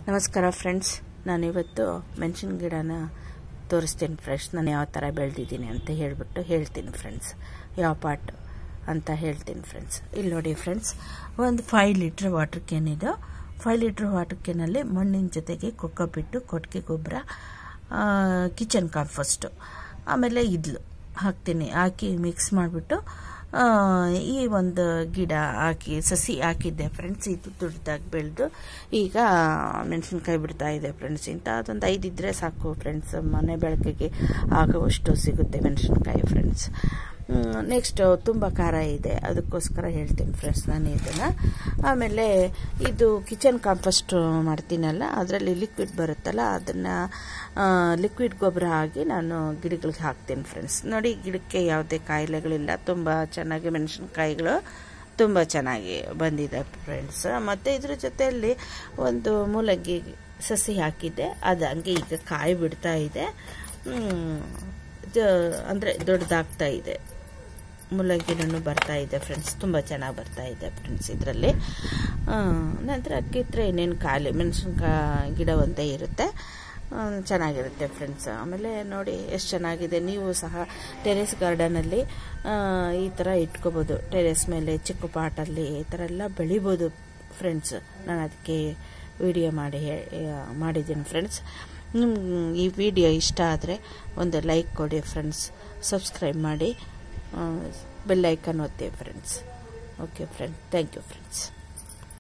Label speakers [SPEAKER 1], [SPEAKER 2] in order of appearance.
[SPEAKER 1] ನಮಸ್ಕಾರ ಫ್ರೆಂಡ್ಸ್ ನಾನಿವತ್ತು ಮೆಣಸಿನ ಗಿಡನ ತೋರಿಸ್ತೀನಿ ಫ್ರೆಂಡ್ಸ್ ನಾನು ಯಾವ ಥರ ಬೆಳೆದಿದ್ದೀನಿ ಅಂತ ಹೇಳಿಬಿಟ್ಟು ಹೇಳ್ತೀನಿ ಫ್ರೆಂಡ್ಸ್ ಯಾವ ಪಾಟ್ ಅಂತ ಹೇಳ್ತೀನಿ ಫ್ರೆಂಡ್ಸ್ ಇಲ್ಲಿ ನೋಡಿ ಫ್ರೆಂಡ್ಸ್ ಒಂದು ಫೈವ್ ಲೀಟ್ರ್ ವಾಟರ್ ಕ್ಯಾನ್ ಇದು ಫೈವ್ ಲೀಟ್ರ್ ವಾಟರ್ ಕ್ಯಾನಲ್ಲಿ ಮಣ್ಣಿನ ಜೊತೆಗೆ ಕೊಕ್ಕಪಿಟ್ಟು ಕೊಟ್ಟಿಗೆ ಗೊಬ್ಬರ ಕಿಚನ್ ಕಾಂಪೋಸ್ಟು ಆಮೇಲೆ ಇದ್ಲು ಹಾಕ್ತೀನಿ ಹಾಕಿ ಮಿಕ್ಸ್ ಮಾಡಿಬಿಟ್ಟು ಈ ಒಂದು ಗಿಡ ಹಾಕಿ ಸಸಿ ಹಾಕಿದ್ದೆ ಫ್ರೆಂಡ್ಸ್ ಇದು ದೊಡ್ಡದಾಗಿ ಬೆಳೆದು ಈಗ ಮೆಣಸಿನ್ಕಾಯಿ ಬಿಡ್ತಾ ಇದೆ ಫ್ರೆಂಡ್ಸ್ ಇಂಥ ಅದೊಂದು ಐದು ಇದ್ದರೆ ಸಾಕು ಫ್ರೆಂಡ್ಸ್ ಮನೆ ಬೆಳಕಿಗೆ ಆಗುವಷ್ಟು ಸಿಗುತ್ತೆ ಮೆಣಸಿನ್ಕಾಯಿ ಫ್ರೆಂಡ್ಸ್ ನೆಕ್ಸ್ಟ್ ತುಂಬ ಖಾರ ಇದೆ ಅದಕ್ಕೋಸ್ಕರ ಹೇಳ್ತೀನಿ ಫ್ರೆಂಡ್ಸ್ ನಾನು ಇದನ್ನು ಆಮೇಲೆ ಇದು ಕಿಚನ್ ಕಾಂಪೋಸ್ಟ್ ಮಾಡ್ತೀನಲ್ಲ ಅದರಲ್ಲಿ ಲಿಕ್ವಿಡ್ ಬರುತ್ತಲ್ಲ ಅದನ್ನು ಲಿಕ್ವಿಡ್ ಗೊಬ್ಬರ ಆಗಿ ನಾನು ಗಿಡಗಳಿಗೆ ಹಾಕ್ತೀನಿ ಫ್ರೆಂಡ್ಸ್ ನೋಡಿ ಗಿಡಕ್ಕೆ ಯಾವುದೇ ಕಾಯಿಲೆಗಳಿಲ್ಲ ತುಂಬ ಚೆನ್ನಾಗಿ ಮೆಣಸಿನ್ಕಾಯಿಗಳು ತುಂಬ ಚೆನ್ನಾಗಿ ಬಂದಿದೆ ಫ್ರೆಂಡ್ಸ್ ಮತ್ತು ಇದ್ರ ಜೊತೆಯಲ್ಲಿ ಒಂದು ಮೂಲಂಗಿ ಸಸಿ ಹಾಕಿದ್ದೆ ಅದು ಹಂಗೆ ಈಗ ಕಾಯಿ ಬಿಡ್ತಾ ಇದೆ ಅಂದರೆ ದೊಡ್ಡದಾಗ್ತಾ ಇದೆ ಮುಲ್ಲಂಗಿನೂ ಬರ್ತಾ ಇದೆ ಫ್ರೆಂಡ್ಸ್ ತುಂಬ ಚೆನ್ನಾಗಿ ಬರ್ತಾ ಇದೆ ಫ್ರೆಂಡ್ಸ್ ಇದರಲ್ಲಿ ನಂತರ ಕಿತ್ತರೆ ಇನ್ನೇನು ಖಾಲಿ ಮೆಣಸಿನ್ಕಾಯಿ ಗಿಡ ಒಂದೇ ಇರುತ್ತೆ ಚೆನ್ನಾಗಿರುತ್ತೆ ಫ್ರೆಂಡ್ಸ್ ಆಮೇಲೆ ನೋಡಿ ಎಷ್ಟು ಚೆನ್ನಾಗಿದೆ ನೀವು ಸಹ ಟೆರೆಸ್ ಗಾರ್ಡನಲ್ಲಿ ಈ ಥರ ಇಟ್ಕೋಬೋದು ಟೆರೆಸ್ ಮೇಲೆ ಚಿಕ್ಕ ಪಾಟಲ್ಲಿ ಈ ಥರ ಎಲ್ಲ ಬೆಳಿಬೋದು ಫ್ರೆಂಡ್ಸ್ ನಾನು ಅದಕ್ಕೆ ವಿಡಿಯೋ ಮಾಡಿ ಮಾಡಿದ್ದೀನಿ ಫ್ರೆಂಡ್ಸ್ ನಿಮ್ಗೆ ಈ ವಿಡಿಯೋ ಇಷ್ಟ ಆದರೆ ಒಂದು ಲೈಕ್ ಕೊಡಿ ಫ್ರೆಂಡ್ಸ್ ಸಬ್ಸ್ಕ್ರೈಬ್ ಮಾಡಿ ಬೆಲ್ ಐಕನ್ ಒತ್ತಿ friends okay friend thank you friends